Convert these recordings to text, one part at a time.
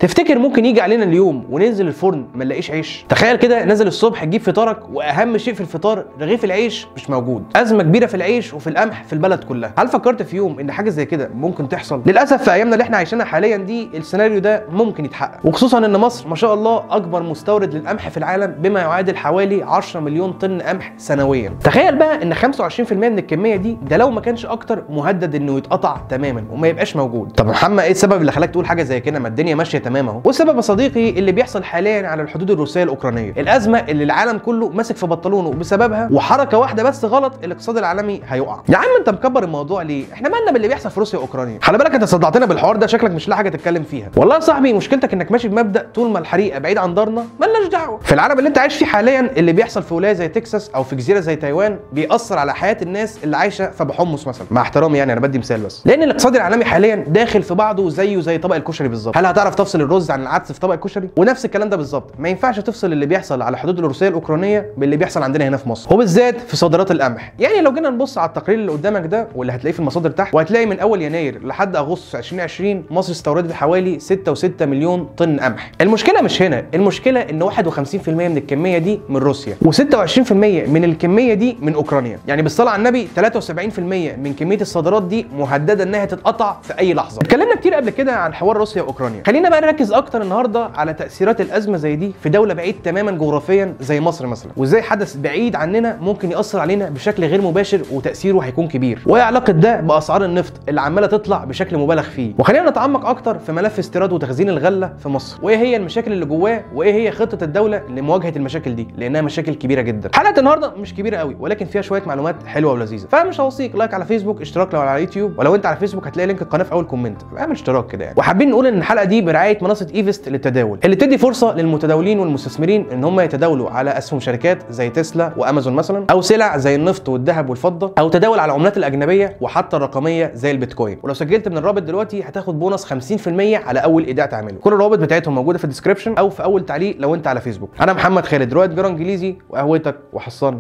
تفتكر ممكن يجي علينا اليوم وننزل الفرن ما نلاقيش عيش تخيل كده نازل الصبح تجيب فطارك واهم شيء في الفطار رغيف العيش مش موجود ازمه كبيره في العيش وفي القمح في البلد كلها هل فكرت في يوم ان حاجه زي كده ممكن تحصل للاسف في ايامنا اللي احنا عايشينها حاليا دي السيناريو ده ممكن يتحقق وخصوصا ان مصر ما شاء الله اكبر مستورد للقمح في العالم بما يعادل حوالي 10 مليون طن قمح سنويا تخيل بقى ان 25% من الكميه دي ده لو ما كانش اكتر مهدد انه يتقطع تماما وما يبقاش موجود طب يا محمد ايه السبب اللي خلاك تقول حاجه زي كده ما الدنيا ماشيه تمام اهو والسبب يا صديقي اللي بيحصل حاليا على الحدود الروسيه الاوكرانيه الازمه اللي العالم كله ماسك في بنطلونه بسببها وحركه واحده بس غلط الاقتصاد العالمي هيقع يا عم انت مكبر الموضوع ليه احنا مالنا باللي بيحصل في روسيا واوكرانيا خلي بالك انت صدعتنا بالحوار ده شكلك مش لاقي حاجه تتكلم فيها والله يا صاحبي مشكلتك انك ماشي بمبدا طول ما الحريقه بعيد عن دارنا مالناش دعوه في العالم اللي انت عايش فيه حاليا اللي بيحصل في ولايه زي تكساس او في جزيره زي تايوان بيأثر على حياه الناس اللي عايشه في ابو حمص مثلا مع احترامي يعني انا بدي مثال بس لان الاقتصاد العالمي حاليا داخل في بعضه زيه زي طبق الكشري بالظبط هل هتعرف تفصل الرز عن العدس في طبق الكشري ونفس الكلام ده بالظبط ما ينفعش تفصل اللي بيحصل على الحدود الروسيه الاوكرانيه باللي بيحصل عندنا هنا في مصر وبالذات في صادرات القمح يعني لو جينا نبص على التقرير اللي قدامك ده واللي هتلاقيه في المصادر تحت وهتلاقي من اول يناير لحد اغسطس 2020 مصر استوردت حوالي 6.6 مليون طن قمح المشكله مش هنا المشكله ان 51% من الكميه دي من روسيا و26% من الكميه دي من اوكرانيا يعني بالصلاه على النبي 73% من كميه الصادرات دي مهدده انها تتقطع في اي لحظه اتكلمنا كتير قبل كده عن حوار روسيا واوكرانيا خلينا بقى نركز اكتر النهارده على تاثيرات الازمه زي دي في دوله بعيد تماما جغرافيا زي مصر مثلا وازاي حدث بعيد عننا ممكن ياثر علينا بشكل غير مباشر وتاثيره هيكون كبير وايه علاقه ده باسعار النفط اللي عماله تطلع بشكل مبالغ فيه وخلينا نتعمق اكتر في ملف استيراد وتخزين الغله في مصر وايه هي المشاكل اللي جواه وايه هي خطه الدوله لمواجهه المشاكل دي لانها مشاكل كبيره جدا حلقه النهارده مش كبيره قوي ولكن فيها شويه معلومات حلوه ولذيذه فمش هوصيك لايك على فيسبوك اشتراك لو على يوتيوب ولو انت على فيسبوك هتلاقي لينك القناه في اول كومنت اعمل اشتراك كده يعني وحابين نقول ان الحلقه دي برعايه منصه ايفست للتداول اللي تدي فرصه للمتداولين والمستثمرين ان هم يتداولوا على اسهم شركات زي تسلا وامازون مثلا او سلع زي النفط والذهب والفضه او تداول على العملات الاجنبيه وحتى الرقميه زي البيتكوين ولو سجلت من الرابط دلوقتي هتاخد بونص 50% على اول ايداع تعمله كل الروابط بتاعتهم موجوده في الديسكربشن او في اول تعليق لو انت على فيسبوك انا محمد خالد رائد جرى انجليزي وقهوتك وحصان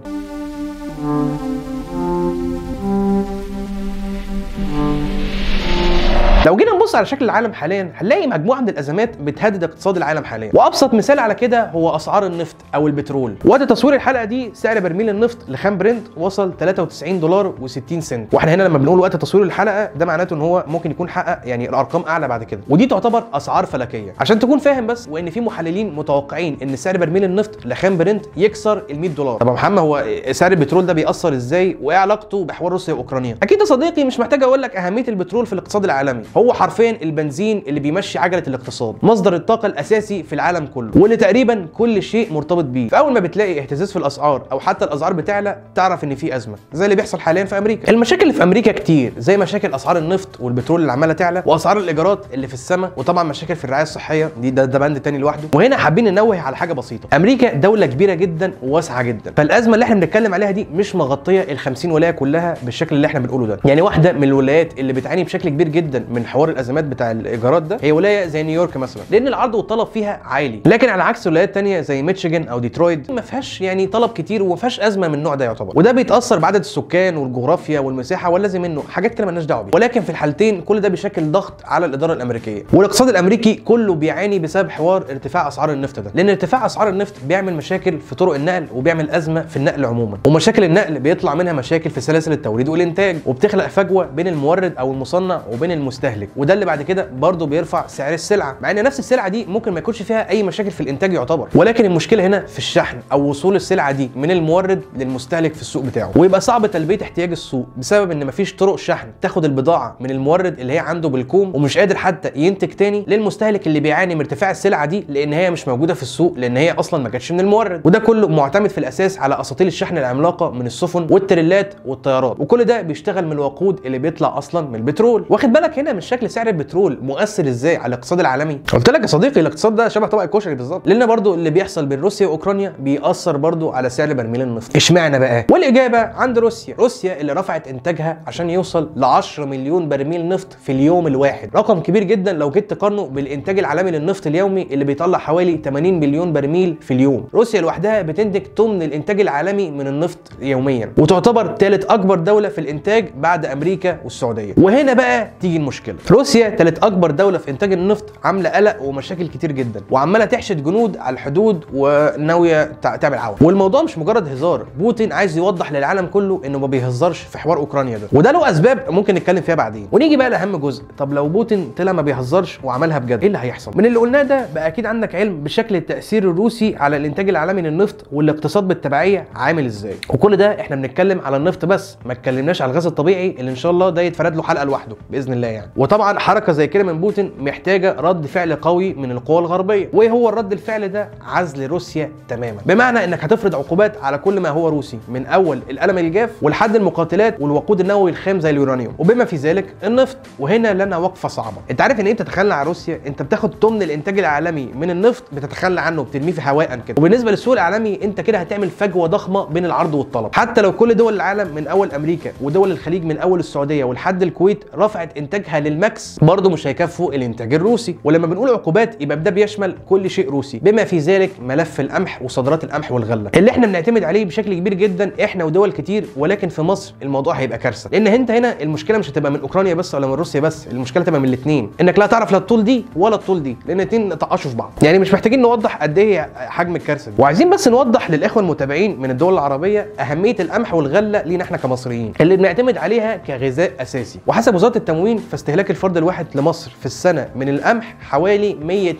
لو جينا نبص على شكل العالم حاليا هنلاقي مجموعه من الازمات بتهدد اقتصاد العالم حاليا وابسط مثال على كده هو اسعار النفط او البترول وقت تصوير الحلقه دي سعر برميل النفط لخام برنت وصل 93 دولار و60 سنت واحنا هنا لما بنقول وقت تصوير الحلقه ده معناته ان هو ممكن يكون حقق يعني الارقام اعلى بعد كده ودي تعتبر اسعار فلكيه عشان تكون فاهم بس وان في محللين متوقعين ان سعر برميل النفط لخام برنت يكسر ال 100 دولار طب يا محمد هو سعر البترول ده بيأثر ازاي وايه علاقته بحوار روسيا واوكرانيا اكيد يا صديقي مش محتاج اقول لك اهميه البترول في الاقتصاد العالمي هو حرفيا البنزين اللي بيمشي عجله الاقتصاد مصدر الطاقه الاساسي في العالم كله واللي تقريبا كل شيء مرتبط بيه فاول ما بتلاقي اهتزاز في الاسعار او حتى الاسعار بتعلى تعرف ان في ازمه زي اللي بيحصل حاليا في امريكا المشاكل اللي في امريكا كتير زي مشاكل اسعار النفط والبترول اللي عماله تعلى واسعار الايجارات اللي في السماء وطبعا مشاكل في الرعايه الصحيه دي ده, ده بند تاني لوحده وهنا حابين ننوه على حاجه بسيطه امريكا دوله كبيره جدا وواسعه جدا فالازمه اللي احنا بنتكلم عليها دي مش مغطيه ال 50 ولايه كلها بالشكل اللي احنا بنقوله ده يعني واحده من الولايات اللي بتعاني بشكل كبير جدا من حوار الازمات بتاع الايجارات ده هي ولايه زي نيويورك مثلا لان العرض والطلب فيها عالي لكن على عكس ولايات تانية زي ميتشيجن او ديترويت ما فيهاش يعني طلب كتير وما فيهاش ازمه من النوع ده يعتبر وده بيتاثر بعدد السكان والجغرافيا والمساحه واللازم منه حاجات كده مالناش دعوه بيها ولكن في الحالتين كل ده بيشكل ضغط على الاداره الامريكيه والاقتصاد الامريكي كله بيعاني بسبب حوار ارتفاع اسعار النفط ده لان ارتفاع اسعار النفط بيعمل مشاكل في طرق النقل وبيعمل ازمه في النقل عموما ومشاكل النقل بيطلع منها مشاكل في سلاسل التوريد والانتاج وبتخلق فجوه بين المورد او المصنع وبين المستهلك وده اللي بعد كده برضه بيرفع سعر السلعه مع ان نفس السلعه دي ممكن ما يكونش فيها اي مشاكل في الانتاج يعتبر ولكن المشكله هنا في الشحن او وصول السلعه دي من المورد للمستهلك في السوق بتاعه ويبقى صعب تلبيه احتياج السوق بسبب ان مفيش طرق شحن تاخد البضاعه من المورد اللي هي عنده بالكوم ومش قادر حتى ينتج تاني للمستهلك اللي بيعاني من ارتفاع السلعه دي لان هي مش موجوده في السوق لان هي اصلا ما جاتش من المورد وده كله معتمد في الاساس على اساطيل الشحن العملاقه من السفن والتريلات والطيارات وكل ده بيشتغل من الوقود اللي بيطلع اصلا من البترول واخد بالك هنا من شكل سعر البترول مؤثر ازاي على الاقتصاد العالمي قلت لك يا صديقي الاقتصاد ده شبه طبق الكشري بالظبط لان برضو اللي بيحصل بين روسيا واوكرانيا بيأثر برضو على سعر برميل النفط اشمعنى بقى والاجابه عند روسيا روسيا اللي رفعت انتاجها عشان يوصل ل 10 مليون برميل نفط في اليوم الواحد رقم كبير جدا لو جيت تقارنه بالانتاج العالمي للنفط اليومي اللي بيطلع حوالي 80 مليون برميل في اليوم روسيا لوحدها بتنتج ثمن الانتاج العالمي من النفط يوميا وتعتبر ثالث اكبر دوله في الانتاج بعد امريكا والسعوديه وهنا بقى تيجي المشكله مشكله روسيا ثالث اكبر دوله في انتاج النفط عامله قلق ومشاكل كتير جدا وعماله تحشد جنود على الحدود وناويه تع- تعمل عون والموضوع مش مجرد هزار بوتين عايز يوضح للعالم كله انه ما بيهزرش في حوار اوكرانيا ده وده له اسباب ممكن نتكلم فيها بعدين ونيجي بقى لاهم جزء طب لو بوتين طلع ما بيهزرش وعملها بجد ايه اللي هيحصل من اللي قلناه ده بقى اكيد عندك علم بشكل التاثير الروسي على الانتاج العالمي للنفط والاقتصاد بالتبعيه عامل ازاي وكل ده احنا بنتكلم على النفط بس ما اتكلمناش على الغاز الطبيعي اللي ان شاء الله ده يتفرد له حلقه لوحده باذن الله يعني وطبعا حركه زي كده من بوتين محتاجه رد فعل قوي من القوى الغربيه وايه هو الرد الفعل ده عزل روسيا تماما بمعنى انك هتفرض عقوبات على كل ما هو روسي من اول القلم الجاف ولحد المقاتلات والوقود النووي الخام زي اليورانيوم وبما في ذلك النفط وهنا لنا وقفه صعبه انت عارف ان ايه بتتخلى عن روسيا انت بتاخد ثمن الانتاج العالمي من النفط بتتخلى عنه وبترميه في هواء كده وبالنسبه للسوق العالمي انت كده هتعمل فجوه ضخمه بين العرض والطلب حتى لو كل دول العالم من اول امريكا ودول الخليج من اول السعوديه ولحد الكويت رفعت انتاجها للماكس برضه مش هيكفوا الانتاج الروسي ولما بنقول عقوبات يبقى ده بيشمل كل شيء روسي بما في ذلك ملف القمح وصادرات القمح والغله اللي احنا بنعتمد عليه بشكل كبير جدا احنا ودول كتير ولكن في مصر الموضوع هيبقى كارثه لان انت هنا المشكله مش هتبقى من اوكرانيا بس ولا من روسيا بس المشكله تبقى من الاثنين انك لا تعرف لا الطول دي ولا الطول دي لان الاثنين طقشوا في بعض يعني مش محتاجين نوضح قد ايه حجم الكارثه دي وعايزين بس نوضح للاخوه المتابعين من الدول العربيه اهميه القمح والغله لينا احنا كمصريين اللي بنعتمد عليها كغذاء اساسي وحسب وزاره التموين فاستهلاك الفرد الواحد لمصر في السنه من القمح حوالي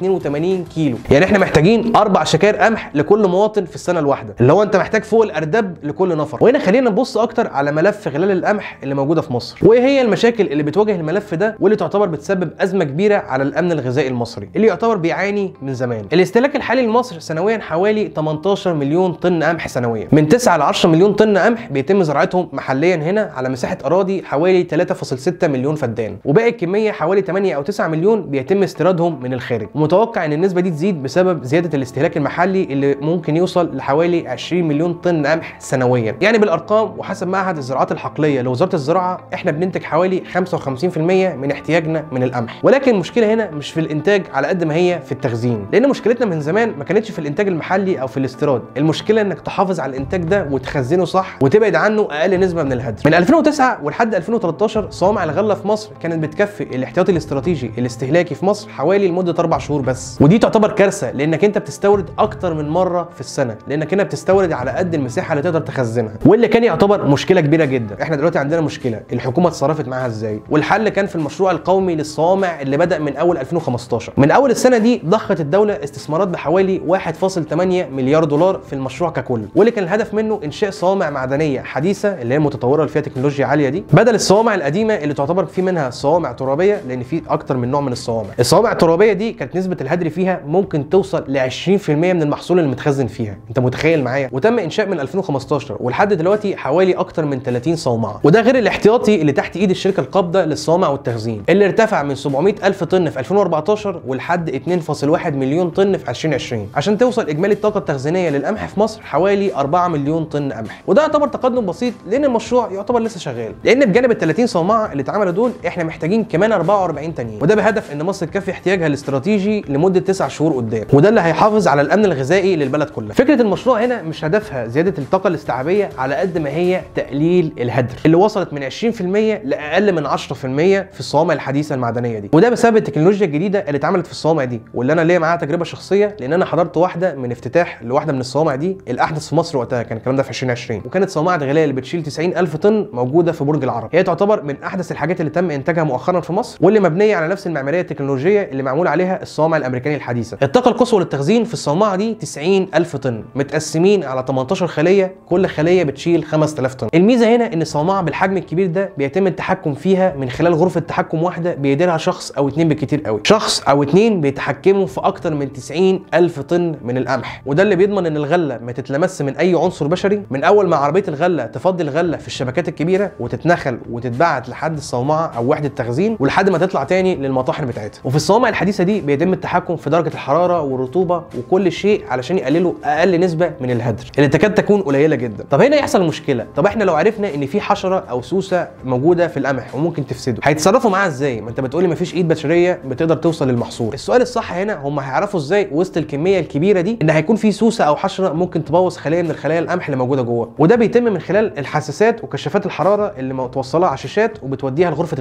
182 كيلو يعني احنا محتاجين اربع شكاير قمح لكل مواطن في السنه الواحده اللي هو انت محتاج فوق الاردب لكل نفر وهنا خلينا نبص اكتر على ملف غلال القمح اللي موجوده في مصر وايه هي المشاكل اللي بتواجه الملف ده واللي تعتبر بتسبب ازمه كبيره على الامن الغذائي المصري اللي يعتبر بيعاني من زمان الاستهلاك الحالي لمصر سنويا حوالي 18 مليون طن قمح سنويا من 9 ل 10 مليون طن قمح بيتم زراعتهم محليا هنا على مساحه اراضي حوالي 3.6 مليون فدان وباقي الكميه حوالي 8 او 9 مليون بيتم استيرادهم من الخارج ومتوقع ان النسبه دي تزيد بسبب زياده الاستهلاك المحلي اللي ممكن يوصل لحوالي 20 مليون طن قمح سنويا يعني بالارقام وحسب معهد الزراعات الحقليه لوزاره الزراعه احنا بننتج حوالي 55% من احتياجنا من القمح ولكن المشكله هنا مش في الانتاج على قد ما هي في التخزين لان مشكلتنا من زمان ما كانتش في الانتاج المحلي او في الاستيراد المشكله انك تحافظ على الانتاج ده وتخزنه صح وتبعد عنه اقل نسبه من الهدر من 2009 ولحد 2013 صوامع الغله في مصر كانت بتكفي الاحتياطي الاستراتيجي الاستهلاكي في مصر حوالي لمده اربع شهور بس ودي تعتبر كارثه لانك انت بتستورد اكتر من مره في السنه لانك هنا بتستورد على قد المساحه اللي تقدر تخزنها واللي كان يعتبر مشكله كبيره جدا احنا دلوقتي عندنا مشكله الحكومه اتصرفت معاها ازاي والحل كان في المشروع القومي للصوامع اللي بدا من اول 2015 من اول السنه دي ضخت الدوله استثمارات بحوالي 1.8 مليار دولار في المشروع ككل واللي كان الهدف منه انشاء صوامع معدنيه حديثه اللي هي متطوره اللي فيها تكنولوجيا عاليه دي بدل الصوامع القديمه اللي تعتبر في منها صوامع ترابيه لان في اكتر من نوع من الصوامع الصوامع الترابيه دي كانت نسبه الهدر فيها ممكن توصل ل 20% من المحصول اللي متخزن فيها انت متخيل معايا وتم انشاء من 2015 ولحد دلوقتي حوالي اكتر من 30 صومعه وده غير الاحتياطي اللي تحت ايد الشركه القابضه للصوامع والتخزين اللي ارتفع من 700 الف طن في 2014 ولحد 2.1 مليون طن في 2020 عشان توصل اجمالي الطاقه التخزينيه للقمح في مصر حوالي 4 مليون طن قمح وده يعتبر تقدم بسيط لان المشروع يعتبر لسه شغال لان بجانب ال 30 صومعه اللي اتعملوا دول احنا محتاجين كمان 44 تانيين وده بهدف ان مصر تكفي احتياجها الاستراتيجي لمده 9 شهور قدام وده اللي هيحافظ على الامن الغذائي للبلد كلها فكره المشروع هنا مش هدفها زياده الطاقه الاستيعابيه على قد ما هي تقليل الهدر اللي وصلت من 20% لاقل من 10% في الصوامع الحديثه المعدنيه دي وده بسبب التكنولوجيا الجديده اللي اتعملت في الصوامع دي واللي انا ليا معاها تجربه شخصيه لان انا حضرت واحده من افتتاح لواحده من الصوامع دي الاحدث في مصر وقتها كان الكلام ده في 2020 وكانت صومعه غلال اللي بتشيل 90000 طن موجوده في برج العرب هي تعتبر من احدث الحاجات اللي تم انتاجها مؤخرا في مصر واللي مبنيه على نفس المعماريه التكنولوجيه اللي معمول عليها الصوامع الامريكانيه الحديثه الطاقه القصوى للتخزين في الصومعه دي 90000 طن متقسمين على 18 خليه كل خليه بتشيل 5000 طن الميزه هنا ان الصومعه بالحجم الكبير ده بيتم التحكم فيها من خلال غرفه تحكم واحده بيديرها شخص او اتنين بالكتير قوي شخص او اتنين بيتحكموا في اكتر من 90 الف طن من القمح وده اللي بيضمن ان الغله ما تتلمس من اي عنصر بشري من اول ما عربيه الغله تفضي الغله في الشبكات الكبيره وتتنخل وتتبعت لحد الصومعه او وحده تخزين ولحد ما تطلع تاني للمطاحن بتاعتها وفي الصوامع الحديثه دي بيتم التحكم في درجه الحراره والرطوبه وكل شيء علشان يقللوا اقل نسبه من الهدر اللي تكاد تكون قليله جدا طب هنا يحصل مشكله طب احنا لو عرفنا ان في حشره او سوسه موجوده في القمح وممكن تفسده هيتصرفوا معاها ازاي ما انت بتقولي مفيش ايد بشريه بتقدر توصل للمحصول السؤال الصح هنا هم هيعرفوا ازاي وسط الكميه الكبيره دي ان هيكون في سوسه او حشره ممكن تبوظ خليه من الخلايا القمح اللي موجوده جوه وده بيتم من خلال الحساسات وكشافات الحراره اللي متوصله على الشاشات وبتوديها لغرفه التحكم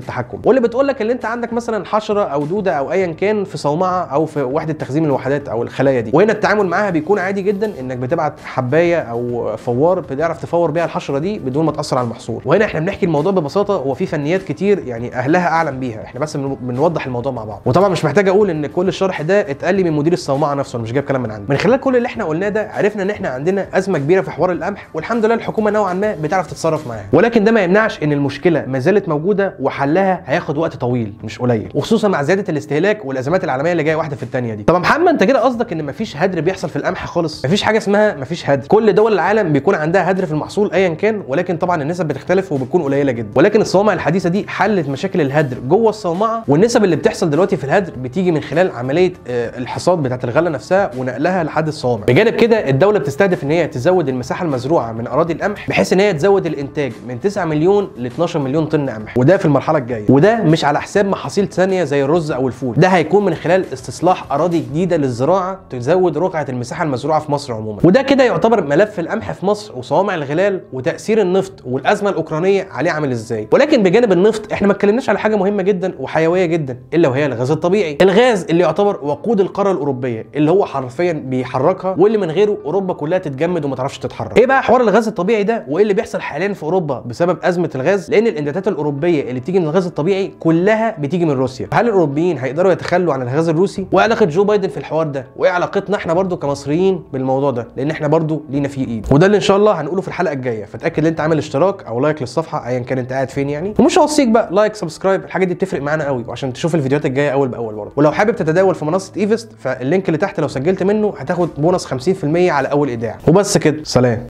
واللي بتقول لك ان انت عندك مثلا حشره او دوده او ايا كان في صومعه او في وحده تخزين الوحدات او الخلايا دي وهنا التعامل معاها بيكون عادي جدا انك بتبعت حبايه او فوار بتعرف تفور بيها الحشره دي بدون ما تاثر على المحصول وهنا احنا بنحكي الموضوع ببساطه هو في فنيات كتير يعني اهلها اعلم بيها احنا بس بن- بنوضح الموضوع مع بعض وطبعا مش محتاج اقول ان كل الشرح ده اتقال لي من مدير الصومعه نفسه انا مش جايب كلام من عندي من خلال كل اللي احنا قلناه ده عرفنا ان احنا عندنا ازمه كبيره في حوار القمح والحمد لله الحكومه نوعا ما بتعرف تتصرف معاها ولكن ده ما يمنعش ان المشكله ما زالت موجوده وحلها هياخد وقت طويل مش قليل وخصوصا مع زياده الاستهلاك والازمات العالميه اللي جايه واحده في الثانيه دي طب يا محمد انت كده قصدك ان مفيش هدر بيحصل في القمح خالص مفيش حاجه اسمها مفيش هدر كل دول العالم بيكون عندها هدر في المحصول ايا كان ولكن طبعا النسب بتختلف وبتكون قليله جدا ولكن الصوامع الحديثه دي حلت مشاكل الهدر جوه الصومعه والنسب اللي بتحصل دلوقتي في الهدر بتيجي من خلال عمليه آه، الحصاد بتاعت الغله نفسها ونقلها لحد الصوامع بجانب كده الدوله بتستهدف ان هي تزود المساحه المزروعه من اراضي القمح بحيث ان هي تزود الانتاج من 9 مليون ل 12 مليون طن قمح وده في المرحله الجايه وده مش على حساب محاصيل ثانيه زي الرز او الفول ده هيكون من خلال استصلاح اراضي جديده للزراعه تزود رقعه المساحه المزروعه في مصر عموما وده كده يعتبر ملف القمح في مصر وصوامع الغلال وتاثير النفط والازمه الاوكرانيه عليه عامل ازاي ولكن بجانب النفط احنا ما اتكلمناش على حاجه مهمه جدا وحيويه جدا الا وهي الغاز الطبيعي الغاز اللي يعتبر وقود القاره الاوروبيه اللي هو حرفيا بيحركها واللي من غيره اوروبا كلها تتجمد وما تعرفش تتحرك ايه بقى حوار الغاز الطبيعي ده وايه اللي بيحصل حاليا في اوروبا بسبب ازمه الغاز لان الامدادات الاوروبيه اللي بتيجي من الغاز الطبيعي كلها بتيجي من روسيا هل الاوروبيين هيقدروا يتخلوا عن الغاز الروسي وايه علاقه جو بايدن في الحوار ده وايه علاقتنا احنا برضو كمصريين بالموضوع ده لان احنا برضو لينا فيه ايد وده اللي ان شاء الله هنقوله في الحلقه الجايه فتاكد ان انت عامل اشتراك او لايك للصفحه ايا كان انت قاعد فين يعني ومش هوصيك بقى لايك سبسكرايب الحاجات دي بتفرق معانا قوي وعشان تشوف الفيديوهات الجايه اول باول برضه ولو حابب تتداول في منصه ايفست فاللينك اللي تحت لو سجلت منه هتاخد بونص 50% على اول ايداع وبس كده سلام